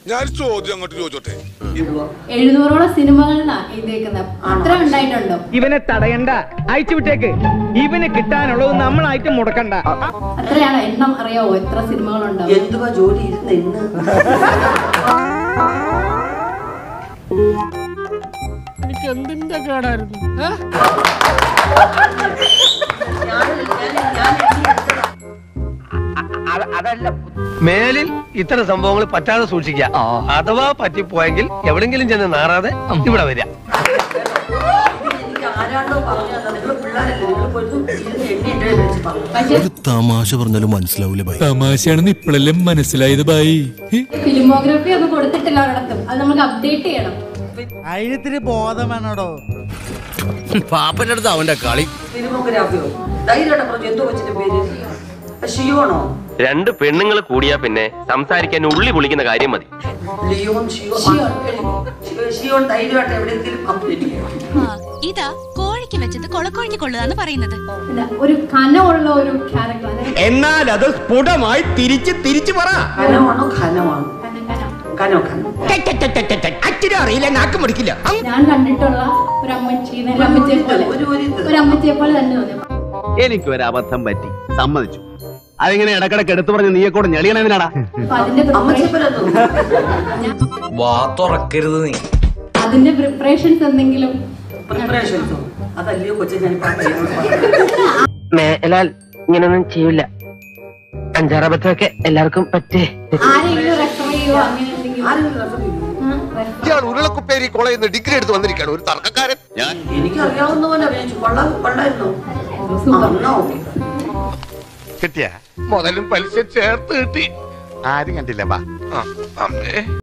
ഞാൻ ചോദ്യം അങ്ങോട്ട് ചോദിച്ചോട്ടെ എഴുന്നൂറോളം സിനിമകളിലാണ് എഴുതിയേക്കുന്നത് അത്ര ഉണ്ടായിട്ടുണ്ടോ ഇവനെ തടയണ്ട അയച്ചു വിട്ടേക്ക് ഇവന് കിട്ടാനുള്ളത് നമ്മളായിട്ട് മുടക്കണ്ട അത്രയാണോ എണ്ണം അറിയാവോ എത്ര സിനിമകളുണ്ടോ എന്തുവാ ജോലി ഇരുന്ന് ഇന്ന് എനിക്ക് എന്തിന്റെ കേടായിരുന്നു ഏ? അതല്ല മേലിൽ ഇത്തരം സംഭവങ്ങൾ പറ്റാതെ സൂക്ഷിക്കുക അഥവാ പറ്റിപ്പോയെങ്കിൽ എവിടെങ്കിലും ചെന്ന് നാറാതെ ഇവിടെ വരിക എനിക്ക് ആരാണ്ടോ പറഞ്ഞു നിങ്ങൾ പിള്ളേരല്ലേ നിങ്ങൾ പോയിട്ട് ഇരുന്ന് എണ്ണി ഇട്ടേ വിളിച്ച് പറഞ്ഞു പക്ഷെ ഒരു തമാശ പറഞ്ഞാലും മനസ്സിലാവൂലേ ഭയ തമാശയാണെന്ന് ഇപ്പോഴല്ലേ മനസ്സിലായത് ബായി ഫിലിമോഗ്രഫി ഒന്നും കൊടുത്തിട്ടില്ല ഒരിടത്തും അത് നമുക്ക് അപ്ഡേറ്റ് ചെയ്യണം അതിനിത്തിരി ബോധം വേണോടോ പാപ്പന്റെ അടുത്ത് അവന്റെ കളി ഫിലിമോഗ്രാഫിയോ ധൈര്യമായിട്ട് പറഞ്ഞു എന്തോ വെച്ചിട്ട് പേര് ഷിയോണോ രണ്ട് പെണ്ണുങ്ങൾ കൂടിയാ പിന്നെ സംസാരിക്കാൻ ഉള്ളി പൊളിക്കുന്ന കാര്യം മതി ലിയോൺ ഷിയോ ഷിയോൺ. ഷിയോ- ഷിയോൺ ധൈര്യമായിട്ട് എവിടെയെങ്കിലും അപ്ഡേറ്റ് ചെയ്യണം ഇതാ കോഴിക്ക് വെച്ചത് കൊളക്കോഴിക്ക് കൊള്ളുകയെന്ന് പറയുന്നത് പിന്നെ ഒരു കനമുള്ള ഒരു ക്യാരക്ടർ അതായത് എന്നാൽ അത് സ്ഫുടമായി തിരിച്ച് തിരിച്ചു പറ ഖനമാണോ ഖനമാണോ കനം, കനം. ഖനോ ഖനോ അച്ഛനും അറിയില്ല നാക്ക് മുടിക്കില്ല ഞാൻ കണ്ടിട്ടുള്ള ഒരു അമ്മച്ചി ഒരു അമ്മച്ചിയെ പോലെ ഒരു ഒരു ഇത്. ഒരു അമ്മച്ചിയെ പോലെ തന്നെ തോന്നി എനിക്ക് ഒരു അബദ്ധം പറ്റി സമ്മതിച്ചു അതിങ്ങനെ ഇടക്കിടക്ക് എടുത്തു പറഞ്ഞ് നീയെ കൂടെ ഞെളിയണെന്തിനാടാ അപ്പൊ അതിന്റെ അമ്മച്ചിയെ preparation- പോലെ തോന്നുന്നു വാ തുറക്കരുത് നീ അതിന്റെ പ്രിപ്പറേഷൻസ് എന്തെങ്കിലും പ്രിപ്പറേഷൻസോ അതല്ലയോ കൊച്ചു ഞാൻ പറഞ്ഞു മേലാൽ ഇങ്ങനൊന്നും ചെയ്യില്ല അഞ്ചാറബദ്ധമൊക്കെ എല്ലാവർക്കും പറ്റേ ആരെങ്കിലും റെഫർ ചെയ്യുവോ അങ്ങനെ എന്തെങ്കിലും ആരെങ്കിലും refer ചെയ്യോ? ആ, refer- ഇയാൾ ഉരുളക്കുപ്പേരി കോളേജിൽ നിന്ന് ഡിഗ്രി എടുത്ത് വന്നിരിക്കുകയാണ് ഒരു തർക്കക്കാരൻ എനിക്ക് അറിയാവുന്ന പോലെ അഭിനയിച്ചു കൊള്ളാം കൊള്ളായിരുന്നോ സൂപ്പർ എന്നാ ഓക്കെ കിട്ടിയ മുതലും പലിശ ചേർത്ത് കിട്ടി ആരും കണ്ടില്ല ബാ ആ, അമ്മേ